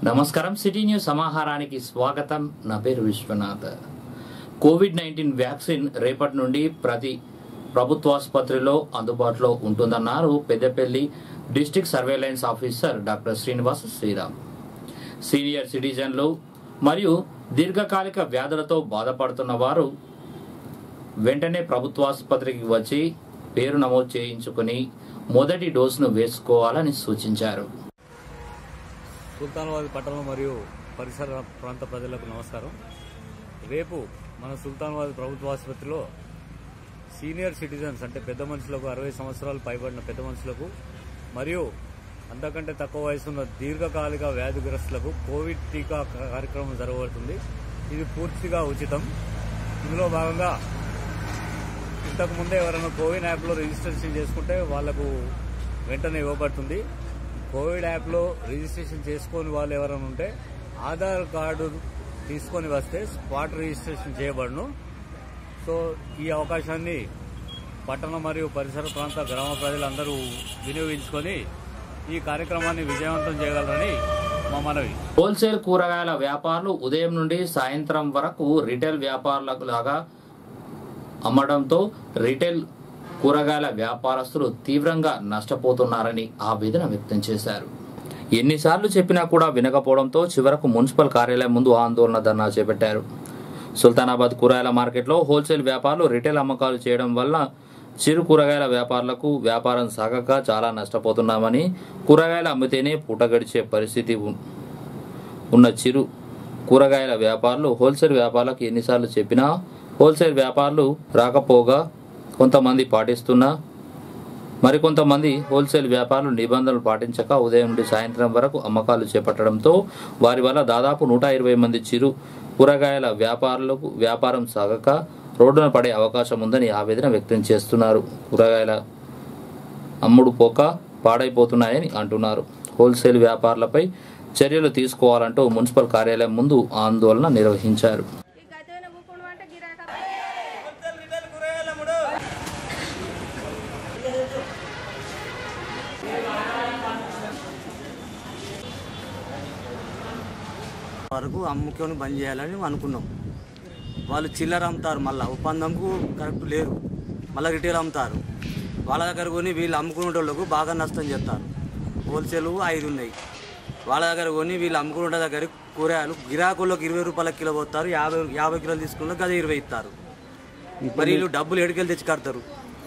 నమస్కారం city news సమాహారానికి స్వాగతం నా పేరు విశ్వనాథ్ కోవిడ్ నైన్టీన్ వ్యాక్సిన్ రేపటి నుండి ప్రతి ప్రభుత్వాసుపత్రిలో అందుబాటులో ఉంటుందన్నారు Peddapalli district surveillance officer doctor Srinivasa Sriram senior సిటిజన్లు మరియు దీర్ఘకాలిక వ్యాధులతో బాధపడుతున్న వారు వెంటనే ప్రభుత్వాసుపత్రికి వచ్చి పేరు నమోదు చేయించుకుని మొదటి డోసును వేసుకోవాలని సూచించారు సుల్తానాబాద్ పట్టణం మరియు పరిసర ప్రాంత ప్రజలకు నమస్కారం రేపు మన సుల్తానాబాద్ ప్రభుత్వ ఆసుపత్రిలో సీనియర్ సిటిజన్స్ అంటే పెద్ద మనుషులకు అరవై సంవత్సరాలు పైబడిన పెద్ద మనుషులకు మరియు అంతకంటే తక్కువ వయసు ఉన్న దీర్ఘకాలిక వ్యాధిగ్రస్తులకు కోవిడ్ టీకా కార్యక్రమం జరగబడుతుంది ఇది పూర్తిగా ఉచితం ఇందులో భాగంగా ఇంతకు ముందే ఎవరైనా కోవిన్ యాప్లో రిజిస్ట్రేషన్ చేసుకుంటే వాళ్లకు వెంటనే ఇవ్వబడుతుంది కోవిడ్ యాప్లో రిజిస్ట్రేషన్ చేసుకొని వాళ్ళు ఎవరైనా ఉంటే ఆధార్ కార్డు తీసుకొని వస్తే స్పాట్ రిజిస్ట్రేషన్ చేయబడును సో ఈ అవకాశాన్ని పట్టణ మరియు పరిసర ప్రాంత గ్రామ ప్రజలందరూ వినియోగించుకొని ఈ కార్యక్రమాన్ని విజయవంతం చేయగలరని మా మనవి హోల్సేల్ కూరగాయల వ్యాపారులు ఉదయం నుండి సాయంత్రం వరకు రిటైల్ వ్యాపారులకు లాగా అమ్మడంతో రిటైల్ కూరగాయల వ్యాపారస్తులు తీవ్రంగా నష్టపోతున్నారని ఆవేదన వ్యక్తం చేశారు ఎన్నిసార్లు చెప్పినా కూడా వినకపోవడంతో చివరకు మున్సిపల్ కార్యాలయం ముందు ఆందోళన ధర్నా చేపట్టారు సుల్తానాబాద్ కూరగాయల మార్కెట్లో హోల్సేల్ వ్యాపారులు రిటైల్ అమ్మకాలు చేయడం వల్ల చిరు కూరగాయల వ్యాపారులకు వ్యాపారం సాగక చాలా నష్టపోతున్నామని కూరగాయలు అమ్మితేనే పూట గడిచే పరిస్థితి ఉన్- ఉన్న చిరు కూరగాయల వ్యాపారులు హోల్సేల్ వ్యాపారులకు ఎన్నిసార్లు చెప్పినా హోల్సేల్ వ్యాపారులు రాకపోగా కొంతమంది పాటిస్తున్నా మరికొంతమంది హోల్సేల్ వ్యాపారులు నిబంధనలు పాటించక ఉదయం నుండి సాయంత్రం వరకు అమ్మకాలు చేపట్టడంతో వారి వల్ల దాదాపు నూట ఇరవై మంది చిరు కూరగాయల వ్యాపారులకు వ్యాపారం సాగక రోడ్డున పడే అవకాశం ఉందని ఆవేదన వ్యక్తం చేస్తున్నారు కూరగాయల అమ్ముడు పోక పాడైపోతున్నాయని అంటున్నారు హోల్సేల్ వ్యాపారులపై చర్యలు తీసుకోవాలంటూ మున్సిపల్ కార్యాలయం ముందు ఆందోళన నిర్వహించారు ఈ గదిలో ఊపుకుంటూ అంటే గిరాక వరకు అమ్ముకొని బంద్ చేయాలని అనుకున్నాం వాళ్ళు చిల్లర అమ్ముతారు మళ్ళీ ఒప్పందంకు కరెక్ట్ లేరు మళ్ళీ రిటైల్ అమ్ముతారు వాళ్ళ దగ్గర కొని వీళ్ళు అమ్ముకునే వాళ్ళకు బాగా నష్టం చేస్తారు హోల్సేల్ ఐదు ఉన్నాయి వాళ్ళ దగ్గర కొని వీళ్ళు అమ్ముకునే దగ్గర కూరగాయలు గిరాకుల్లోకి ఇరవై రూపాయల కిలో పోతారు యాభై యాభై కిలోలు తీసుకున్న గది ఇరవై ఇస్తారు మరి వీళ్ళు డబ్బులు ఎడికెళ్ళి తెచ్చి కడతారు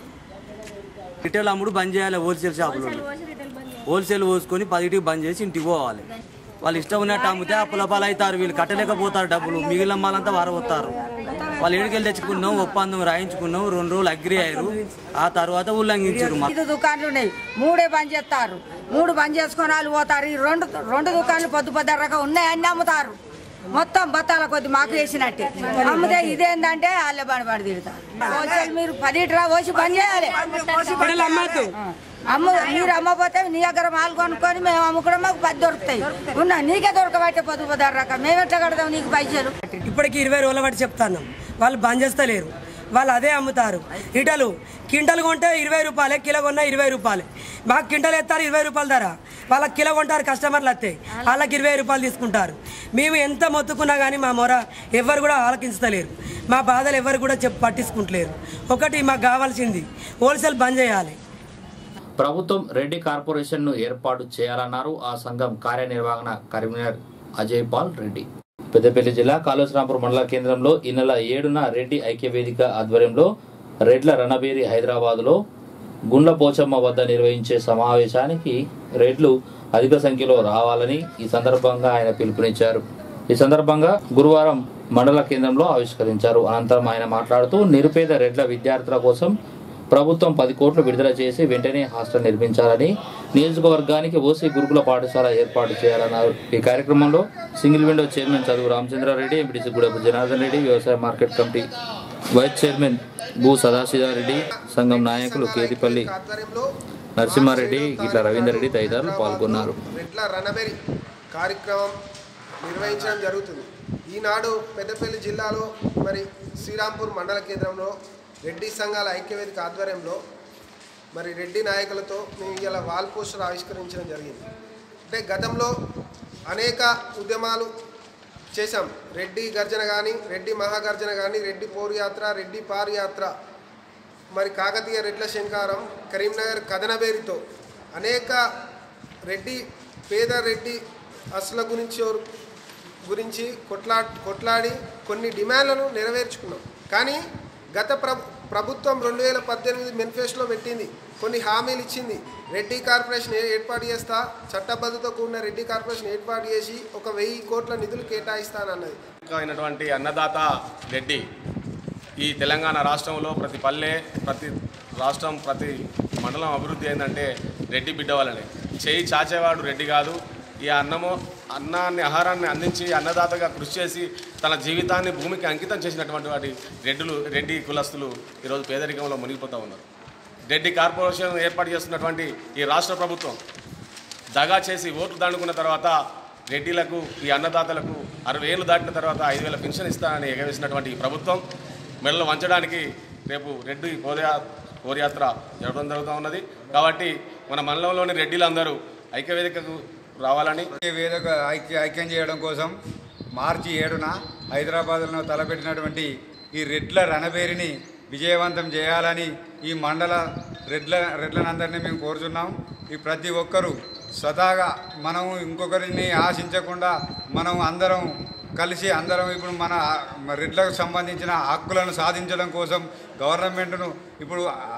రిటైల్ అమ్ముడు బంద్ చేయాలి హోల్సేల్ షాపులో పోసి రిటైల్ బంద్ చేయాలి. హోల్సేల్ పోసుకొని పదిటికి బంద్ చేసి ఇంటికి పోవాలి వాళ్ళు ఇష్టం ఉన్నట్టు అమ్మితే అప్పుల పాలు అవుతారు వీళ్ళు కట్టలేకపోతారు డబ్బులు మిగిలిన వాళ్ళంతా వారవస్తారు వాళ్ళు ఏడుకెళ్ళి తెచ్చుకున్నాం ఒప్పందం రాయించుకున్నాం రెండు రోజులు అగ్రి అయ్యారు ఆ తర్వాత ఉల్లంఘించారు మా ఐదు దుకాన్లు ఉన్నాయి మూడే బంద్ చేస్తారు మూడు బంద్ చేసుకొని వాళ్ళు పోతారు ఈ రెండు రెండు దుకాన్లు పొద్దు పొద్దురగా ఉన్నాయి అన్ని అమ్ముతారు మొత్తం బత్తాల కొద్ది మాకు వేసినట్టే అమ్మితే ఇదేందంటే వాళ్ళే బండి బండి తిడతారు హోల్సేల్ మీరు పదిట్రా పోసి బంద్ చేయాలి ఆ. అమ్ము మీరు అమ్మపోతే నీ దగ్గర మాలు కొనుక్కొని మేము అమ్ముకోవడం మాకు పది దొరుకుతాయి ఉన్నా నీకే దొరకబట్టే పొద్దు పొద్దురక మేము ఎట్లా కడదాం నీకు పైసలు ఇప్పటికి ఇరవై రోజుల బట్టి చెప్తాను వాళ్ళు బంద్ చేస్తలేరు వాళ్ళు అదే అమ్ముతారు ఇటలు కింటలు కొంటే ఇరవై రూపాయలే కిలో కొన్నా ఇరవై రూపాయలే మాకు కింటలు ఎత్తారు ఇరవై రూపాయల ధర వాళ్ళకి కిలో కొంటారు కస్టమర్లు వస్తాయి వాళ్ళకి ఇరవై రూపాయలు తీసుకుంటారు మేము ఎంత మొత్తుకున్నా కానీ మా మొర ఎవరు కూడా ఆలకించలేరు మా బాధలు ఎవరు కూడా చెప్పు పట్టించుకుంటలేరు ఒకటి మాకు కావాల్సింది హోల్సేల్ బంద్ చేయాలి ప్రభుత్వం రెడ్డి కార్పొరేషన్ ను ఏర్పాటు చేయాలన్నారు ఆ సంఘం కార్యనిర్వహణ కన్వీనర్ అజయ్ పాల్ రెడ్డి పెద్దపల్లి జిల్లా కాళేశ్వరాంపూర్ మండల కేంద్రంలో ఈ నెల ఏడున రెడ్డి ఐక్య వేదిక ఆధ్వర్యంలో రెడ్ల రణబేరి హైదరాబాద్ లో గుండ్ల పోచమ్మ వద్ద నిర్వహించే సమావేశానికి రెడ్లు అధిక సంఖ్యలో రావాలని ఈ సందర్భంగా ఆయన పిలుపునిచ్చారు ఈ సందర్భంగా గురువారం మండల కేంద్రంలో ఆవిష్కరించారు అనంతరం ఆయన మాట్లాడుతూ నిరుపేద రెడ్ల విద్యార్థుల కోసం ప్రభుత్వం పది కోట్లు విడుదల చేసి వెంటనే హాస్టల్ నిర్మించాలని నియోజకవర్గానికి ఓసీ గురుకుల పాఠశాల ఏర్పాటు చేయాలన్నారు ఈ కార్యక్రమంలో single window chairman Chaduvu Ramachandrareddy MPTC Gudepu Janardhan Reddy వ్యవసాయ మార్కెట్ కమిటీ వైస్ చైర్మన్ భూ సదాశివారెడ్డి సంఘం నాయకులు కేతిపల్లి నరసింహారెడ్డి గిట్ల రవీందర్ రెడ్డి తదితరులు పాల్గొన్నారు రెడ్ల రణబెరి కార్యక్రమం నిర్వహించడం జరుగుతుంది ఈనాడు పెద్దపల్లి జిల్లాలో మరి శ్రీరాంపూర్ మండల కేంద్రంలో రెడ్డి సంఘాల ఐక్యవేదిక ఆధ్వర్యంలో మరి రెడ్డి నాయకులతో మేము ఇలా వాల్ పోస్టర్ ఆవిష్కరించడం జరిగింది అంటే గతంలో అనేక ఉద్యమాలు చేశాం రెడ్డి గర్జన కానీ రెడ్డి మహాగర్జన కానీ రెడ్డి పోరు యాత్ర రెడ్డి పారు యాత్ర మరి కాకతీయ రెడ్ల శంకారం కరీంనగర్ కథనబేరితో అనేక రెడ్డి పేద రెడ్డి అసల గురించి ఓర్- గురించి కొట్లా కొట్లాడి కొన్ని డిమాండ్లను నెరవేర్చుకున్నాం కానీ గత ప్రభు ప్రభుత్వం రెండు వేల పద్దెనిమిది మేనిఫెస్టోలో పెట్టింది కొన్ని హామీలు ఇచ్చింది రెడ్డి కార్పొరేషన్ ఏ- ఏర్పాటు చేస్తా చట్టబద్ధతో కూడిన రెడ్డి కార్పొరేషన్ ఏర్పాటు చేసి ఒక వెయ్యి కోట్ల నిధులు కేటాయిస్తానన్నది అయినటువంటి అన్నదాత రెడ్డి ఈ తెలంగాణ రాష్ట్రంలో ప్రతి పల్లె ప్రతి రాష్ట్రం ప్రతి మండలం అభివృద్ధి ఏంటంటే రెడ్డి బిడ్డ వల్లనే చేయి చాచేవాడు రెడ్డి కాదు ఈ అన్నము అన్నాన్ని ఆహారాన్ని అందించి అన్నదాతగా కృషి చేసి తన జీవితాన్ని భూమికి అంకితం చేసినటువంటి వాటి రెడ్డులు రెడ్డి కులస్తులు ఈరోజు పేదరికంలో మునిగిపోతూ ఉన్నారు రెడ్డి కార్పొరేషన్ ఏర్పాటు చేస్తున్నటువంటి ఈ రాష్ట్ర ప్రభుత్వం దగా చేసి ఓట్లు దండుకున్న తర్వాత రెడ్డిలకు ఈ అన్నదాతలకు అరవై ఏళ్ళు దాటిన తర్వాత ఐదు వేల పెన్షన్ ఇస్తానని ఎగవేసినటువంటి ఈ ప్రభుత్వం మెడలు వంచడానికి రేపు రెడ్డి పోదయా పోరయాత్ర జరగడం జరుగుతూ ఉన్నది కాబట్టి మన మండలంలోని రెడ్డిలందరూ ఐక్యవేదికకు రావాలని ఈ వేదిక ఐక్య ఐక్యం చేయడం కోసం మార్చి ఏడున హైదరాబాద్లో తలపెట్టినటువంటి ఈ రెడ్ల రణబేరిని విజయవంతం చేయాలని ఈ మండల రెడ్ల రెడ్లనందరినీ మేము కోరుచున్నాం ఈ ప్రతి ఒక్కరూ స్వతహాగా మనం ఇంకొకరిని ఆశించకుండా మనం అందరం కలిసి అందరం ఇప్పుడు మన రెడ్లకు సంబంధించిన హక్కులను సాధించడం కోసం గవర్నమెంట్ను ఇప్పుడు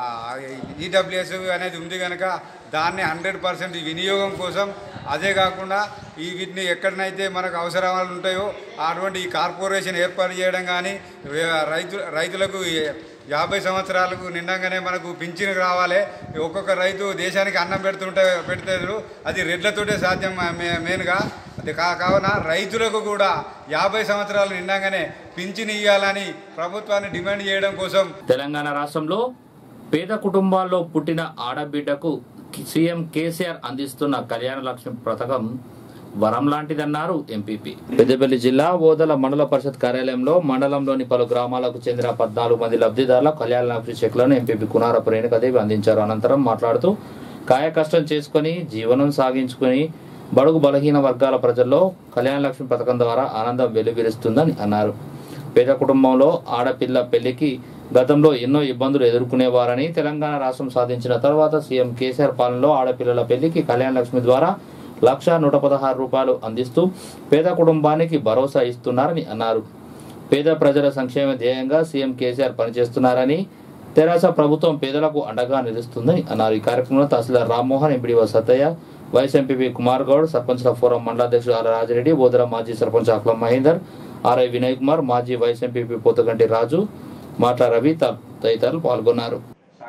ఈడబ్ల్యూఎస్ అనేది ఉంది కనుక దాన్ని హండ్రెడ్ పర్సెంట్ వినియోగం కోసం అదే కాకుండా ఈ వీటిని ఎక్కడనైతే మనకు అవసరాలు ఉంటాయో అటువంటి ఈ కార్పొరేషన్ ఏర్పాటు చేయడం కానీ రైతు రైతులకు ఏ- యాభై సంవత్సరాలకు నిండంగానే మనకు పింఛను రావాలి ఒక్కొక్క రైతు దేశానికి అన్నం పెడుతుంటే పెడతారు అది రెడ్లతోటే సాధ్యం మే- మెయిన్గా అది కా కావున రైతులకు కూడా యాభై సంవత్సరాలు నిండంగానే పింఛను ఇవ్వాలని ప్రభుత్వాన్ని డిమాండ్ చేయడం కోసం తెలంగాణ రాష్ట్రంలో పేద కుటుంబాల్లో పుట్టిన ఆడబిడ్డకు సీఎం కేసీఆర్ అందిస్తున్న కళ్యాణ లక్ష్మి పథకం వరం లాంటిదన్నారు ఎంపీపీ పెద్దపల్లి జిల్లా ఓదల మండల పరిషత్ కార్యాలయంలో మండలంలోని పలు గ్రామాలకు చెందిన పద్నాలుగు మంది లబ్ధిదారుల కళ్యాణ లక్ష్మి చెక్లను ఎంపీపీ కునారపు రేణుకదేవి అందించారు అనంతరం మాట్లాడుతూ కాయ కష్టం చేసుకుని జీవనం సాగించుకుని బడుగు బలహీన వర్గాల ప్రజల్లో కళ్యాణ లక్ష్మి పథకం ద్వారా ఆనందం వెలువరిస్తుందని అన్నారు పేద కుటుంబంలో ఆడపిల్ల పెళ్లికి గతంలో ఎన్నో ఇబ్బందులు ఎదుర్కొనేవారని తెలంగాణ రాష్ట్రం సాధించిన తర్వాత సీఎం కేసీఆర్ పాలనలో ఆడపిల్లల పెళ్లికి కళ్యాణ లక్ష్మి ద్వారా లక్ష నూట పదహారు రూపాయలు అందిస్తూ పేద కుటుంబానికి భరోసా ఇస్తున్నారని అన్నారు పేద ప్రజల సంక్షేమ ధ్యేయంగా సీఎం కేసీఆర్ పనిచేస్తున్నారని తెరాస ప్రభుత్వం పేదలకు అండగా నిలుస్తుందని అన్నారు ఈ కార్యక్రమంలో tahsildar Rammohan MPDO Sattaiah vice MPP Kumar Goud సర్పంచ్ల ఫోరం మండలాధ్యక్షుడు ఆర్ రాజిరెడ్డి బోధర మాజీ సర్పంచ్ అక్లం మహేందర్ ఆర్ఐ వినయ్ కుమార్ మాజీ వైస్ ఎంపీపీ పోతగంటి రాజు మాట్ల రవి త- తదితరులు పాల్గొన్నారు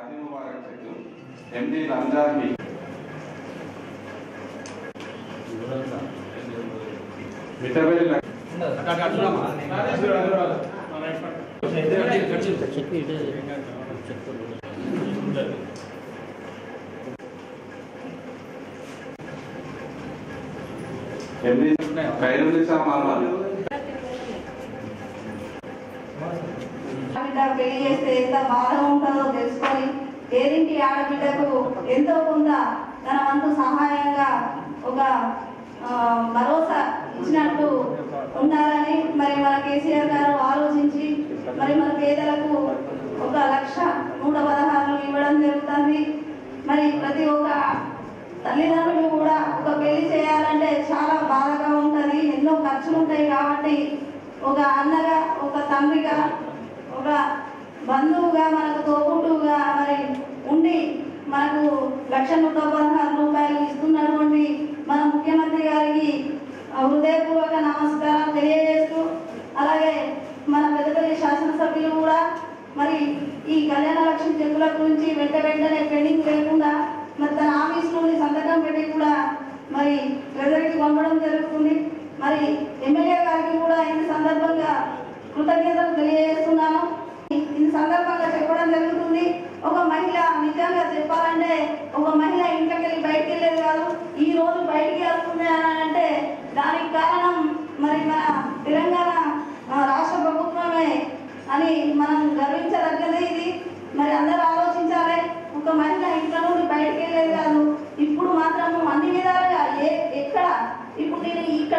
ఆడబిడ్డ పెళ్లి చేస్తే ఎంత బాధగా ఉంటుందో తెలుసుకొని పేరింటి ఆడబిడ్డకు ఎంతో కొంత తన వంతు సహాయంగా ఒక ఆ, భరోసా ఇచ్చినట్టు ఉండాలని మరి మన కేసీఆర్ గారు ఆలోచించి మరి మన పేదలకు ఒక లక్ష నూట పదహారు ఇవ్వడం జరుగుతుంది మరి ప్రతి ఒక్క తల్లిదండ్రులు కూడా ఒక పెళ్లి చేయాలంటే చాలా బాధగా ఉంటుంది ఎన్నో ఖర్చులు ఉంటాయి కాబట్టి ఒక అన్నగా ఒక తండ్రిగా ఒక బంధువుగా మనకు తోబుట్టుగా మరి ఉండి మనకు లక్ష నూట పదహారు రూపాయలు ఇస్తున్నటువంటి మన ముఖ్యమంత్రి గారికి ఆ, హృదయపూర్వక నమస్కారం తెలియజేస్తూ అలాగే మన పెద్దపల్లి శాసనసభ్యులు కూడా మరి ఈ కళ్యాణ లక్ష్మి చెక్కుల గురించి వెంట వెంటనే పెండింగ్ లేకుండా మరి తన ఆఫీస్ నుండి సంతకం పెట్టి కూడా మరి ట్రెజరీకి పంపడం జరుగుతుంది మరి ఎమ్మెల్యే గారికి కూడా ఈ సందర్భంగా కృతజ్ఞతలు తెలియజేస్తున్నాను ఈ సందర్భంగా చెప్పడం జరుగుతుంది ఒక మహిళ నిజంగా చెప్పాలంటే ఒక మహిళ ఇంట్లోకి వెళ్ళి బయటికి వెళ్ళేది కాదు ఈ రోజు బయటికి వస్తుంది అని అంటే దానికి కారణం మరి మన తెలంగాణ ఆ, రాష్ట్ర ప్రభుత్వమే అని మనం గర్వించదగ్గదే ఇది మరి అందరూ ఆలోచించాలి ఒక మహిళ ఇంట్లో నుండి బయటికి వెళ్ళేది కాదు ఇప్పుడు మాత్రము అన్ని విధాలుగా ఏ ఎక్కడ ఇప్పుడు నేను ఇక్కడ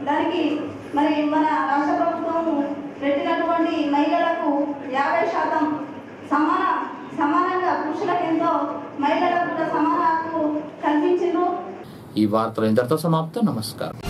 దానికి మరి మన రాష్ట్ర ప్రభుత్వం పెట్టినటువంటి మహిళలకు యాభై శాతం సమాన సమానంగా పురుషులకు ఎంతో మహిళలకు కూడా సమాన హక్కు కల్పించిండ్రు ఈ వార్తలు ఇంతటితో సమాప్తం నమస్కారం